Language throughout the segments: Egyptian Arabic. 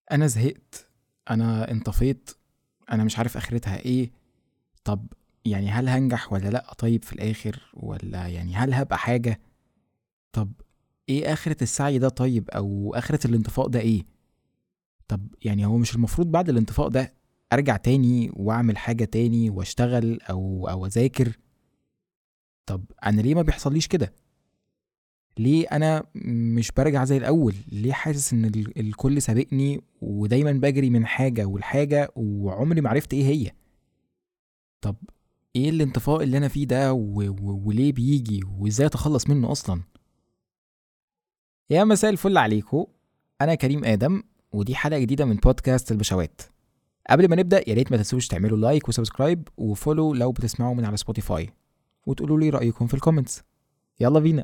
انا زهقت انا انطفيت انا مش عارف اخرتها ايه طب يعني هل هنجح ولا لا طيب في الاخر ولا يعني هل هبقى حاجه طب ايه اخره السعي ده طيب او اخره الانطفاء ده ايه طب يعني هو مش المفروض بعد الانطفاء ده ارجع تاني واعمل حاجه تاني واشتغل او او اذاكر طب انا ليه ما بيحصليش كده ليه انا مش برجع زي الاول ليه حاسس ان ال- الكل سابقني ودايما بجري من حاجه والحاجه وعمري ما عرفت ايه هي طب ايه الانطفاء اللي انا فيه ده و... و... وليه بيجي وازاي اتخلص منه اصلا يا مساء الفل عليكم انا كريم ادم ودي حلقه جديده من بودكاست البشوات قبل ما نبدا يا ريت ما تنسوش تعملوا لايك وسبسكرايب وفولو لو بتسمعوا من على سبوتيفاي وتقولوا لي رايكم في الكومنتس يلا بينا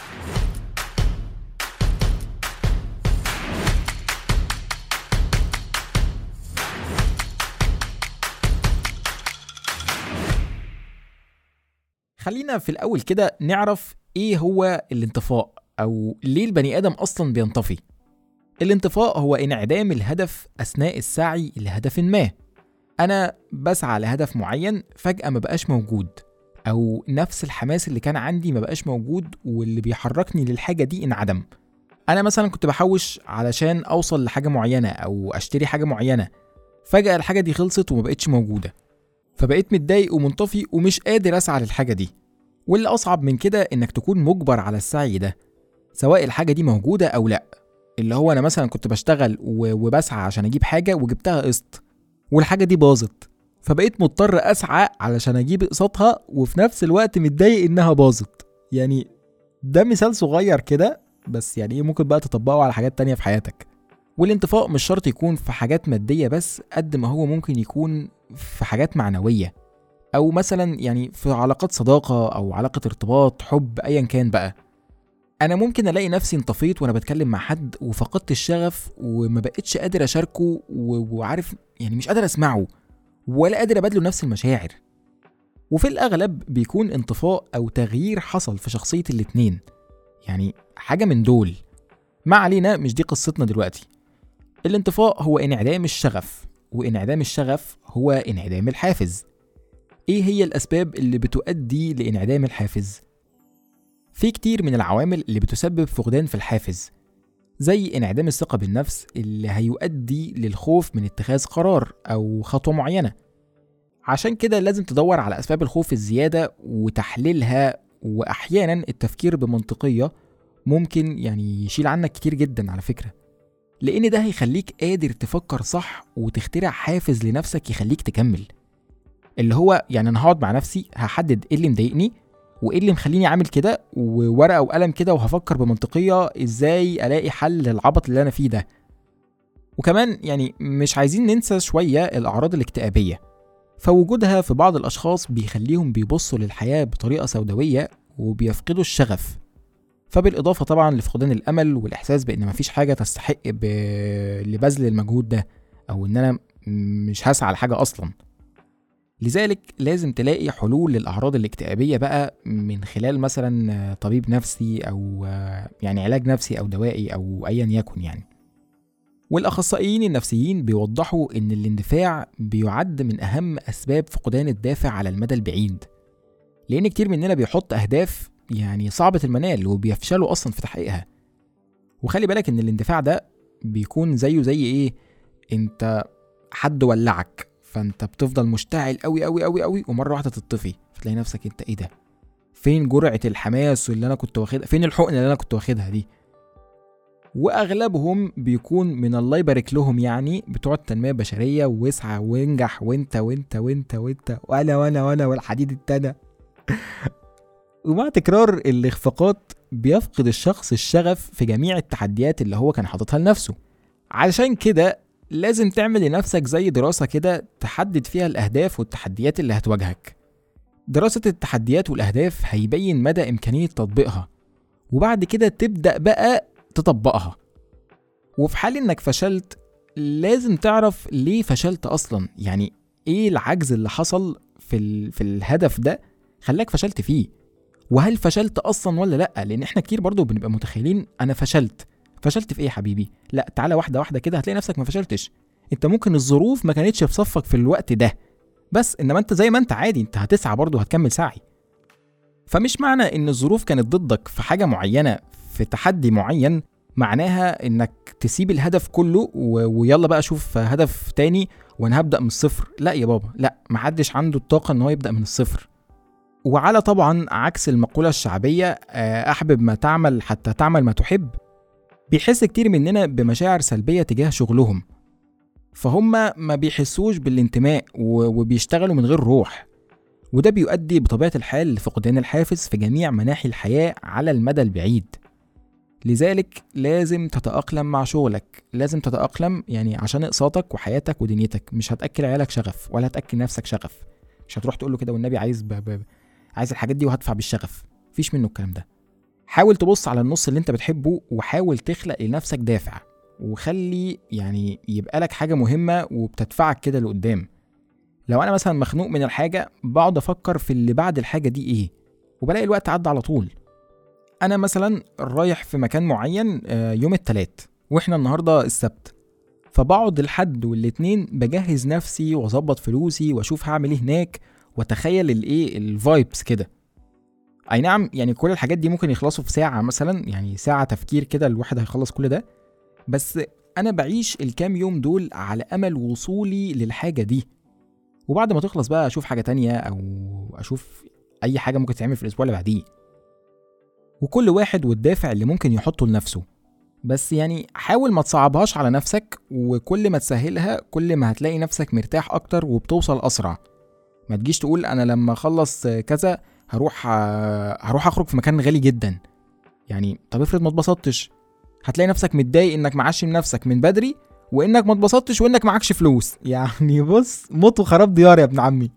خلينا في الأول كده نعرف إيه هو الانطفاء أو ليه البني آدم أصلا بينطفي الانطفاء هو انعدام الهدف أثناء السعي لهدف ما أنا بسعى لهدف معين فجأة ما بقاش موجود أو نفس الحماس اللي كان عندي ما بقاش موجود واللي بيحركني للحاجة دي انعدم أنا مثلا كنت بحوش علشان أوصل لحاجة معينة أو أشتري حاجة معينة فجأة الحاجة دي خلصت وما بقتش موجودة فبقيت متضايق ومنطفي ومش قادر اسعى للحاجه دي واللي اصعب من كده انك تكون مجبر على السعي ده سواء الحاجه دي موجوده او لا اللي هو انا مثلا كنت بشتغل و- وبسعى عشان اجيب حاجه وجبتها قسط والحاجه دي باظت فبقيت مضطر اسعى علشان اجيب قسطها وفي نفس الوقت متضايق انها باظت يعني ده مثال صغير كده بس يعني ايه ممكن بقى تطبقه على حاجات تانية في حياتك والانطفاء مش شرط يكون في حاجات مادية بس قد ما هو ممكن يكون في حاجات معنوية أو مثلا يعني في علاقات صداقة أو علاقة ارتباط حب أيا كان بقى أنا ممكن ألاقي نفسي انطفيت وأنا بتكلم مع حد وفقدت الشغف وما بقتش قادر أشاركه و- وعارف يعني مش قادر أسمعه ولا قادر أبادله نفس المشاعر وفي الأغلب بيكون انطفاء أو تغيير حصل في شخصية الاتنين يعني حاجة من دول ما علينا مش دي قصتنا دلوقتي الانطفاء هو انعدام الشغف وانعدام الشغف هو انعدام الحافز ايه هي الاسباب اللي بتؤدي لانعدام الحافز في كتير من العوامل اللي بتسبب فقدان في الحافز زي انعدام الثقة بالنفس اللي هيؤدي للخوف من اتخاذ قرار أو خطوة معينة عشان كده لازم تدور على أسباب الخوف الزيادة وتحليلها وأحيانا التفكير بمنطقية ممكن يعني يشيل عنك كتير جدا على فكرة لأن ده هيخليك قادر تفكر صح وتخترع حافز لنفسك يخليك تكمل اللي هو يعني أنا هقعد مع نفسي هحدد إيه اللي مضايقني وإيه اللي مخليني عامل كده وورقة وقلم كده وهفكر بمنطقية إزاي ألاقي حل للعبط اللي أنا فيه ده وكمان يعني مش عايزين ننسى شوية الأعراض الاكتئابية فوجودها في بعض الأشخاص بيخليهم بيبصوا للحياة بطريقة سوداوية وبيفقدوا الشغف فبالإضافة طبعا لفقدان الأمل والإحساس بإن مفيش حاجة تستحق ب... لبذل المجهود ده أو إن أنا مش هسعى لحاجة أصلا لذلك لازم تلاقي حلول للأعراض الاكتئابية بقى من خلال مثلا طبيب نفسي أو يعني علاج نفسي أو دوائي أو أيا يكن يعني والأخصائيين النفسيين بيوضحوا إن الاندفاع بيعد من أهم أسباب فقدان الدافع على المدى البعيد لأن كتير مننا بيحط أهداف يعني صعبة المنال وبيفشلوا أصلا في تحقيقها وخلي بالك إن الاندفاع ده بيكون زيه زي إيه أنت حد ولعك فأنت بتفضل مشتعل أوي أوي أوي أوي ومرة واحدة تطفي فتلاقي نفسك أنت إيه ده فين جرعة الحماس اللي أنا كنت واخدها فين الحقنة اللي أنا كنت واخدها دي واغلبهم بيكون من الله يبارك لهم يعني بتوع التنميه البشريه واسعى وانجح وانت وانت وانت وانت وانا وانا وانا والحديد التانى ومع تكرار الاخفاقات بيفقد الشخص الشغف في جميع التحديات اللي هو كان حاططها لنفسه علشان كده لازم تعمل لنفسك زي دراسة كده تحدد فيها الأهداف والتحديات اللي هتواجهك دراسة التحديات والأهداف هيبين مدى إمكانية تطبيقها وبعد كده تبدأ بقى تطبقها وفي حال إنك فشلت لازم تعرف ليه فشلت أصلا يعني إيه العجز اللي حصل في, ال... في الهدف ده خلاك فشلت فيه وهل فشلت اصلا ولا لا لان احنا كتير برضو بنبقى متخيلين انا فشلت فشلت في ايه يا حبيبي لا تعالى واحده واحده كده هتلاقي نفسك ما فشلتش انت ممكن الظروف ما كانتش في صفك في الوقت ده بس انما انت زي ما انت عادي انت هتسعى برضه هتكمل سعي فمش معنى ان الظروف كانت ضدك في حاجه معينه في تحدي معين معناها انك تسيب الهدف كله و... ويلا بقى اشوف هدف تاني وانا هبدا من الصفر لا يا بابا لا محدش عنده الطاقه ان هو يبدا من الصفر وعلى طبعا عكس المقولة الشعبية آه، أحبب ما تعمل حتى تعمل ما تحب بيحس كتير مننا بمشاعر سلبية تجاه شغلهم فهم ما بيحسوش بالانتماء وبيشتغلوا من غير روح وده بيؤدي بطبيعة الحال لفقدان الحافز في جميع مناحي الحياة على المدى البعيد لذلك لازم تتأقلم مع شغلك لازم تتأقلم يعني عشان اقساطك وحياتك ودنيتك مش هتأكل عيالك شغف ولا هتأكل نفسك شغف مش هتروح تقول له كده والنبي عايز ب... ب... عايز الحاجات دي وهدفع بالشغف مفيش منه الكلام ده حاول تبص على النص اللي انت بتحبه وحاول تخلق لنفسك دافع وخلي يعني يبقى لك حاجه مهمه وبتدفعك كده لقدام لو انا مثلا مخنوق من الحاجه بقعد افكر في اللي بعد الحاجه دي ايه وبلاقي الوقت عدى على طول انا مثلا رايح في مكان معين آه، يوم التلات واحنا النهارده السبت فبقعد الحد والاتنين بجهز نفسي واظبط فلوسي واشوف هعمل ايه هناك واتخيل الايه الفايبس كده اي نعم يعني كل الحاجات دي ممكن يخلصوا في ساعه مثلا يعني ساعه تفكير كده الواحد هيخلص كل ده بس انا بعيش الكام يوم دول على امل وصولي للحاجه دي وبعد ما تخلص بقى اشوف حاجه تانية او اشوف اي حاجه ممكن تتعمل في الاسبوع اللي بعديه وكل واحد والدافع اللي ممكن يحطه لنفسه بس يعني حاول ما تصعبهاش على نفسك وكل ما تسهلها كل ما هتلاقي نفسك مرتاح اكتر وبتوصل اسرع ما تجيش تقول انا لما اخلص كذا هروح هروح اخرج في مكان غالي جدا يعني طب افرض ما اتبسطتش هتلاقي نفسك متضايق انك معشم نفسك من بدري وانك ما اتبسطتش وانك معكش فلوس يعني بص موت وخراب ديار يا ابن عمي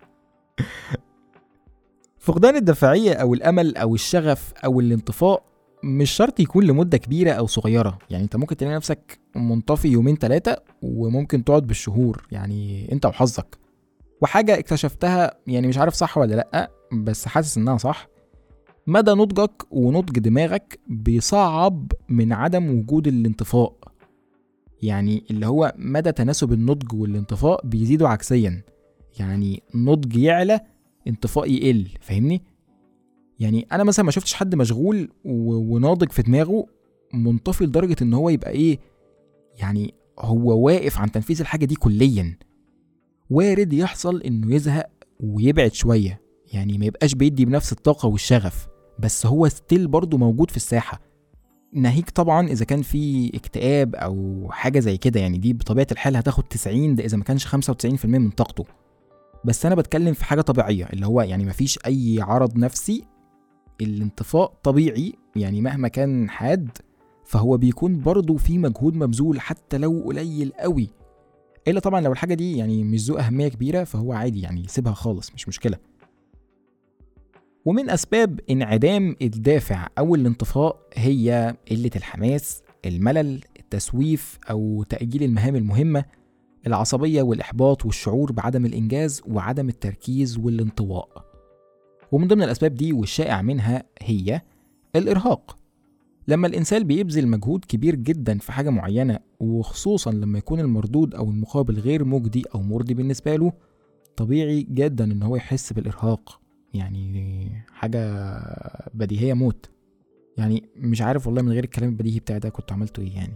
فقدان الدافعية أو الأمل أو الشغف أو الانطفاء مش شرط يكون لمدة كبيرة أو صغيرة يعني أنت ممكن تلاقي نفسك منطفي يومين تلاتة وممكن تقعد بالشهور يعني أنت وحظك وحاجة اكتشفتها يعني مش عارف صح ولا لأ بس حاسس إنها صح مدى نضجك ونضج دماغك بيصعب من عدم وجود الانطفاء يعني اللي هو مدى تناسب النضج والانطفاء بيزيدوا عكسيا يعني نضج يعلى انطفاء يقل فاهمني يعني انا مثلا ما شفتش حد مشغول وناضج في دماغه منطفي لدرجه ان هو يبقى ايه يعني هو واقف عن تنفيذ الحاجه دي كليا وارد يحصل انه يزهق ويبعد شويه يعني ما يبقاش بيدي بنفس الطاقه والشغف بس هو ستيل برضه موجود في الساحه ناهيك طبعا اذا كان في اكتئاب او حاجه زي كده يعني دي بطبيعه الحال هتاخد 90 ده اذا ما كانش 95% من طاقته بس انا بتكلم في حاجه طبيعيه اللي هو يعني مفيش اي عرض نفسي الانطفاء طبيعي يعني مهما كان حاد فهو بيكون برضه في مجهود مبذول حتى لو قليل قوي الا طبعا لو الحاجه دي يعني مش ذو اهميه كبيره فهو عادي يعني سيبها خالص مش مشكله ومن اسباب انعدام الدافع او الانطفاء هي قله الحماس الملل التسويف او تاجيل المهام المهمه العصبيه والاحباط والشعور بعدم الانجاز وعدم التركيز والانطواء ومن ضمن الاسباب دي والشائع منها هي الارهاق لما الإنسان بيبذل مجهود كبير جدا في حاجة معينة وخصوصا لما يكون المردود أو المقابل غير مجدي أو مرضي بالنسبة له طبيعي جدا إن هو يحس بالإرهاق يعني حاجة بديهية موت يعني مش عارف والله من غير الكلام البديهي بتاعي ده كنت عملته ايه يعني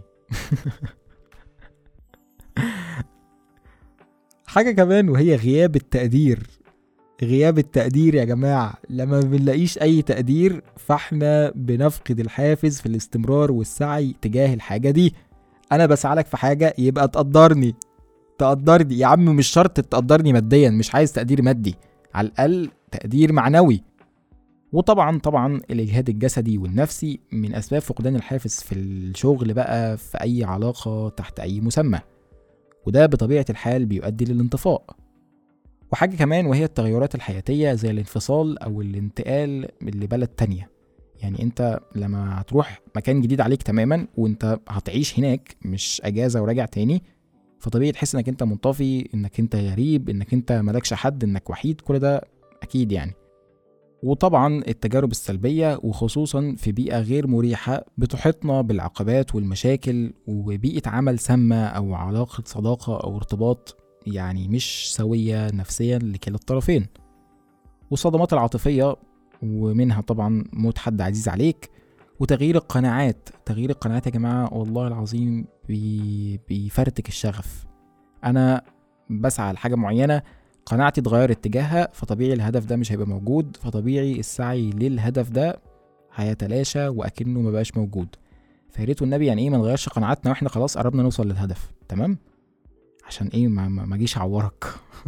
حاجة كمان وهي غياب التقدير غياب التقدير يا جماعة لما بنلاقيش أي تقدير فاحنا بنفقد الحافز في الاستمرار والسعي تجاه الحاجة دي أنا بسعلك في حاجة يبقى تقدرني تقدرني يا عم مش شرط تقدرني ماديا مش عايز تقدير مادي على الأقل تقدير معنوي وطبعا طبعا الإجهاد الجسدي والنفسي من أسباب فقدان الحافز في الشغل بقى في أي علاقة تحت أي مسمى وده بطبيعة الحال بيؤدي للانطفاء وحاجة كمان وهي التغيرات الحياتية زي الانفصال أو الانتقال لبلد تانية يعني انت لما هتروح مكان جديد عليك تماما وانت هتعيش هناك مش اجازة وراجع تاني فطبيعي تحس انك انت منطفي انك انت غريب انك انت مالكش حد انك وحيد كل ده اكيد يعني وطبعا التجارب السلبية وخصوصا في بيئة غير مريحة بتحيطنا بالعقبات والمشاكل وبيئة عمل سامة أو علاقة صداقة أو ارتباط يعني مش سوية نفسيا لكلا الطرفين والصدمات العاطفية ومنها طبعا موت حد عزيز عليك وتغيير القناعات تغيير القناعات يا جماعة والله العظيم بي... بيفرتك الشغف أنا بسعى لحاجة معينة قناعتي اتغيرت تجاهها فطبيعي الهدف ده مش هيبقى موجود فطبيعي السعي للهدف ده هيتلاشى وأكنه مبقاش موجود فياريت والنبي يعني ايه ما نغيرش قناعاتنا واحنا خلاص قربنا نوصل للهدف تمام عشان ايه ما ما اجيش اعورك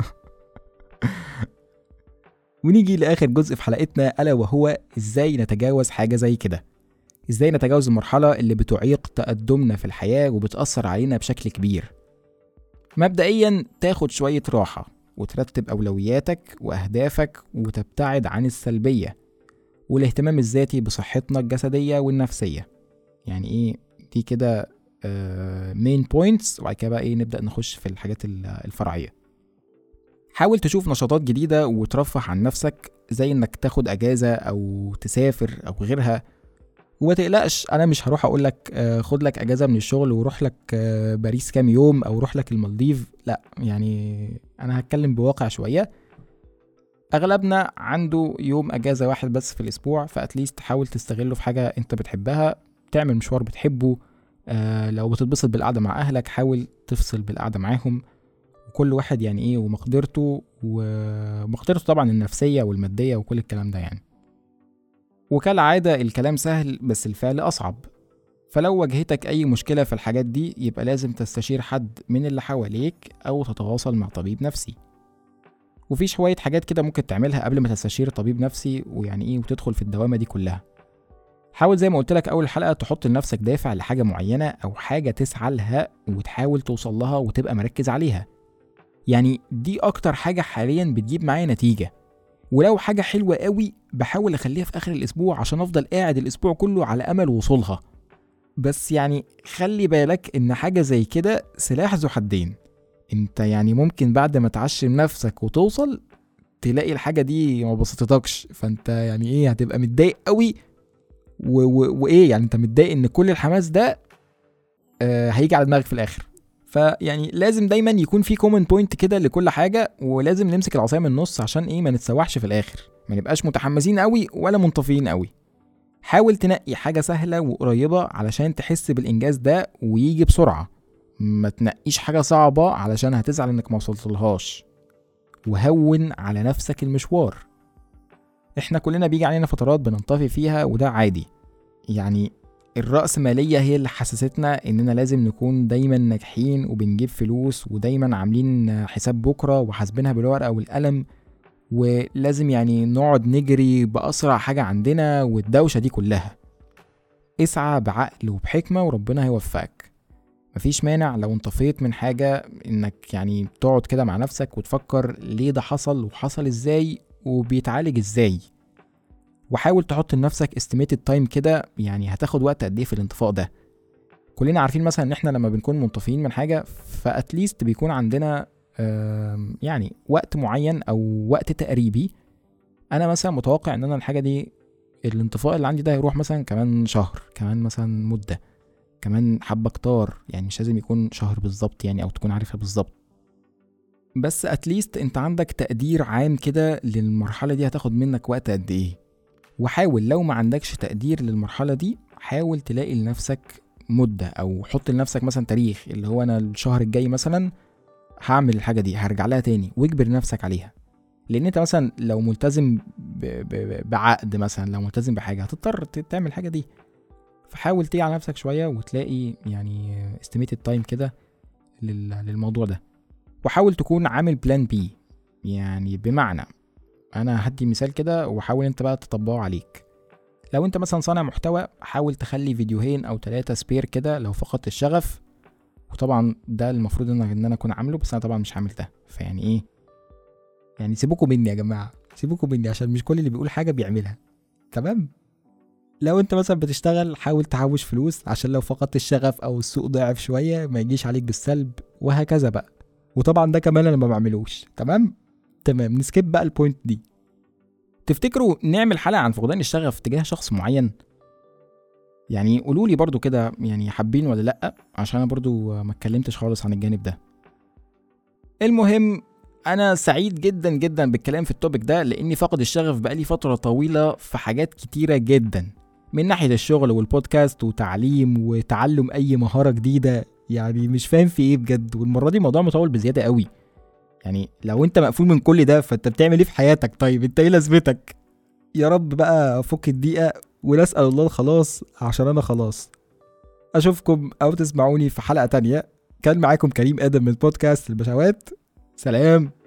ونيجي لاخر جزء في حلقتنا الا وهو ازاي نتجاوز حاجه زي كده ازاي نتجاوز المرحله اللي بتعيق تقدمنا في الحياه وبتاثر علينا بشكل كبير مبدئيا تاخد شويه راحه وترتب اولوياتك واهدافك وتبتعد عن السلبيه والاهتمام الذاتي بصحتنا الجسديه والنفسيه يعني ايه دي كده مين بوينتس وبعد كده بقى ايه نبدا نخش في الحاجات الفرعيه حاول تشوف نشاطات جديده وترفه عن نفسك زي انك تاخد اجازه او تسافر او غيرها وما تقلقش انا مش هروح اقول لك خد لك اجازه من الشغل وروح لك باريس كام يوم او روح لك المالديف لا يعني انا هتكلم بواقع شويه اغلبنا عنده يوم اجازه واحد بس في الاسبوع فاتليست حاول تستغله في حاجه انت بتحبها تعمل مشوار بتحبه آه لو بتتبسط بالقعده مع اهلك حاول تفصل بالقعده معاهم وكل واحد يعني ايه ومقدرته ومقدرته طبعا النفسيه والماديه وكل الكلام ده يعني وكالعادة الكلام سهل بس الفعل أصعب فلو واجهتك أي مشكلة في الحاجات دي يبقى لازم تستشير حد من اللي حواليك أو تتواصل مع طبيب نفسي وفي شوية حاجات كده ممكن تعملها قبل ما تستشير طبيب نفسي ويعني إيه وتدخل في الدوامة دي كلها حاول زي ما قلت لك أول حلقة تحط لنفسك دافع لحاجة معينة أو حاجة تسعى لها وتحاول توصل لها وتبقى مركز عليها يعني دي أكتر حاجة حاليا بتجيب معايا نتيجة ولو حاجة حلوة قوي بحاول أخليها في آخر الأسبوع عشان أفضل قاعد الأسبوع كله على أمل وصولها بس يعني خلي بالك إن حاجة زي كده سلاح ذو حدين انت يعني ممكن بعد ما تعشم نفسك وتوصل تلاقي الحاجة دي ما بسطتكش فانت يعني ايه هتبقى متضايق قوي و- و- وايه يعني انت متضايق ان كل الحماس ده آه هيجي على دماغك في الاخر فيعني لازم دايما يكون في كومن بوينت كده لكل حاجه ولازم نمسك العصايه من النص عشان ايه ما نتسوحش في الاخر ما نبقاش متحمسين قوي ولا منطفيين قوي حاول تنقي حاجه سهله وقريبه علشان تحس بالانجاز ده ويجي بسرعه ما تنقيش حاجه صعبه علشان هتزعل انك ما وصلتلهاش وهون على نفسك المشوار احنا كلنا بيجي علينا فترات بننطفي فيها وده عادي يعني الرأسمالية هي اللي حسستنا إننا لازم نكون دايما ناجحين وبنجيب فلوس ودايما عاملين حساب بكرة وحاسبينها بالورقة والقلم ولازم يعني نقعد نجري بأسرع حاجة عندنا والدوشة دي كلها اسعى بعقل وبحكمة وربنا هيوفقك مفيش مانع لو انطفيت من حاجة انك يعني تقعد كده مع نفسك وتفكر ليه ده حصل وحصل ازاي وبيتعالج ازاي وحاول تحط لنفسك استيميتد تايم كده يعني هتاخد وقت قد ايه في الانطفاء ده كلنا عارفين مثلا ان احنا لما بنكون منطفيين من حاجه فاتليست بيكون عندنا آم، يعني وقت معين او وقت تقريبي انا مثلا متوقع ان انا الحاجه دي الانطفاء اللي عندي ده هيروح مثلا كمان شهر كمان مثلا مده كمان حبه كتار يعني مش لازم يكون شهر بالظبط يعني او تكون عارفها بالظبط بس اتليست انت عندك تقدير عام كده للمرحله دي هتاخد منك وقت قد ايه وحاول لو ما عندكش تقدير للمرحلة دي حاول تلاقي لنفسك مدة أو حط لنفسك مثلا تاريخ اللي هو أنا الشهر الجاي مثلا هعمل الحاجة دي هرجع لها تاني واجبر نفسك عليها لأن أنت مثلا لو ملتزم ب... ب... بعقد مثلا لو ملتزم بحاجة هتضطر ت- تعمل الحاجة دي فحاول تيجي على نفسك شوية وتلاقي يعني استيميتد تايم كده لل... للموضوع ده وحاول تكون عامل بلان بي يعني بمعنى انا هدي مثال كده وحاول انت بقى تطبقه عليك لو انت مثلا صانع محتوى حاول تخلي فيديوهين او ثلاثة سبير كده لو فقدت الشغف وطبعا ده المفروض ان ان انا اكون عامله بس انا طبعا مش عامل ده فيعني ايه يعني سيبوكوا مني يا جماعه سيبوكوا مني عشان مش كل اللي بيقول حاجه بيعملها تمام لو انت مثلا بتشتغل حاول تحوش فلوس عشان لو فقدت الشغف او السوق ضعف شويه ما يجيش عليك بالسلب وهكذا بقى وطبعا ده كمان انا ما بعملوش تمام تمام نسكيب بقى البوينت دي تفتكروا نعمل حلقة عن فقدان الشغف تجاه شخص معين يعني قولوا لي برضو كده يعني حابين ولا لأ عشان أنا برضو ما اتكلمتش خالص عن الجانب ده المهم أنا سعيد جدا جدا بالكلام في التوبيك ده لأني فاقد الشغف بقالي فترة طويلة في حاجات كتيرة جدا من ناحية الشغل والبودكاست وتعليم وتعلم أي مهارة جديدة يعني مش فاهم في إيه بجد والمرة دي موضوع مطول بزيادة قوي يعني لو أنت مقفول من كل ده فأنت بتعمل إيه في حياتك طيب أنت إيه لازمتك يا رب بقى فك الدقيقة ونسأل الله الخلاص عشان أنا خلاص أشوفكم أو تسمعوني في حلقة تانية كان معاكم كريم آدم من بودكاست البشوات سلام